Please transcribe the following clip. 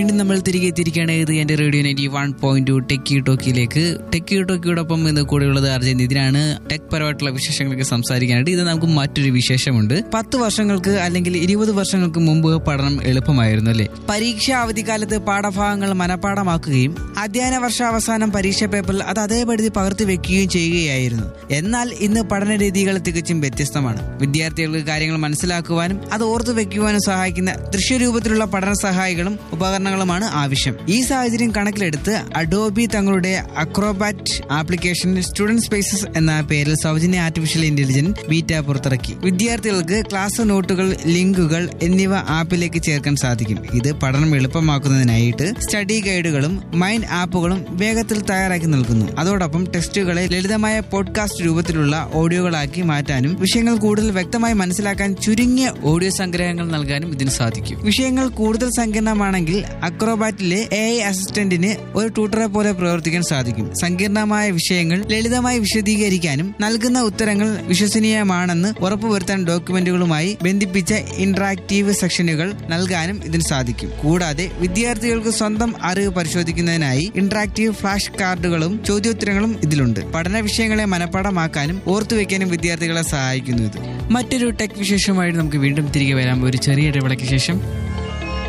വീണ്ടും നമ്മൾ തിരികെ എത്തിയിരിക്കുകയാണ് ഇത് എന്റെ radio ninety one point two techie ടോക്കിയിലേക്ക് ടെക്കി ടോക്കിയോടൊപ്പം ഇന്ന് കൂടെയുള്ളത് അർജൻ ഇതിനാണ് ടെക് പരമായിട്ടുള്ള വിശേഷങ്ങളൊക്കെ സംസാരിക്കാനായിട്ട് ഇത് നമുക്ക് മറ്റൊരു വിശേഷമുണ്ട് പത്ത് വർഷങ്ങൾക്ക് അല്ലെങ്കിൽ ഇരുപത് വർഷങ്ങൾക്ക് മുമ്പ് പഠനം എളുപ്പമായിരുന്നു അല്ലേ പരീക്ഷാ അവധിക്കാലത്ത് പാഠഭാഗങ്ങൾ മനഃപ്പാടമാക്കുകയും അധ്യയന വർഷാവസാനം പരീക്ഷാ പേപ്പറിൽ അത് അതേപടി പകർത്തി വെക്കുകയും ചെയ്യുകയായിരുന്നു എന്നാൽ ഇന്ന് പഠന രീതികൾ തികച്ചും വ്യത്യസ്തമാണ് വിദ്യാർത്ഥികൾക്ക് കാര്യങ്ങൾ മനസ്സിലാക്കുവാനും അത് ഓർത്തു വെക്കുവാനും സഹായിക്കുന്ന ദൃശ്യരൂപത്തിലുള്ള പഠന സഹായികളും ഉപകരണങ്ങളുമാണ് ആവശ്യം ഈ സാഹചര്യം കണക്കിലെടുത്ത് അഡോബി തങ്ങളുടെ അക്രോബാറ്റ് ആപ്ലിക്കേഷൻ സ്റ്റുഡന്റ് സ്പേസസ് എന്ന പേരിൽ സൗജന്യ ആർട്ടിഫിഷ്യൽ ഇന്റലിജൻസ് ബീറ്റ പുറത്തിറക്കി വിദ്യാർത്ഥികൾക്ക് ക്ലാസ് നോട്ടുകൾ ലിങ്കുകൾ എന്നിവ ആപ്പിലേക്ക് ചേർക്കാൻ സാധിക്കും ഇത് പഠനം എളുപ്പമാക്കുന്നതിനായിട്ട് സ്റ്റഡി ഗൈഡുകളും മൈൻഡ് ആപ്പുകളും വേഗത്തിൽ തയ്യാറാക്കി നൽകുന്നു അതോടൊപ്പം ടെസ്റ്റുകളെ ലളിതമായ പോഡ്കാസ്റ്റ് രൂപത്തിലുള്ള ഓഡിയോകളാക്കി മാറ്റാനും വിഷയങ്ങൾ കൂടുതൽ വ്യക്തമായി മനസ്സിലാക്കാൻ ചുരുങ്ങിയ ഓഡിയോ സംഗ്രഹങ്ങൾ നൽകാനും ഇതിന് സാധിക്കും വിഷയങ്ങൾ കൂടുതൽ സങ്കീർണമാണെങ്കിൽ അക്രോബാറ്റിലെ എ ഐ അസിസ്റ്റന്റിന് ഒരു ട്യൂട്ടറെ പോലെ പ്രവർത്തിക്കാൻ സാധിക്കും സങ്കീർണമായ വിഷയങ്ങൾ ലളിതമായി വിശദീകരിക്കാനും നൽകുന്ന ഉത്തരങ്ങൾ വിശ്വസനീയമാണെന്ന് ഉറപ്പുവരുത്താൻ ഡോക്യുമെന്റുകളുമായി ബന്ധിപ്പിച്ച ഇന്ററാക്റ്റീവ് സെക്ഷനുകൾ നൽകാനും ഇതിന് സാധിക്കും കൂടാതെ വിദ്യാർത്ഥികൾക്ക് സ്വന്തം അറിവ് പരിശോധിക്കുന്നതിനായി ഇന്ററാക്റ്റീവ് ഫ്ലാഷ് കാർഡുകളും ചോദ്യോത്തരങ്ങളും ഇതിലുണ്ട് പഠന വിഷയങ്ങളെ മനഃപ്പാടമാക്കാനും ഓർത്തുവെക്കാനും വിദ്യാർത്ഥികളെ സഹായിക്കുന്നു ഇത് മറ്റൊരു ടെക് വിശേഷമായിട്ട് നമുക്ക് വീണ്ടും തിരികെ വരാം ഒരു ചെറിയ ഇടവേളയ്ക്ക് ശേഷം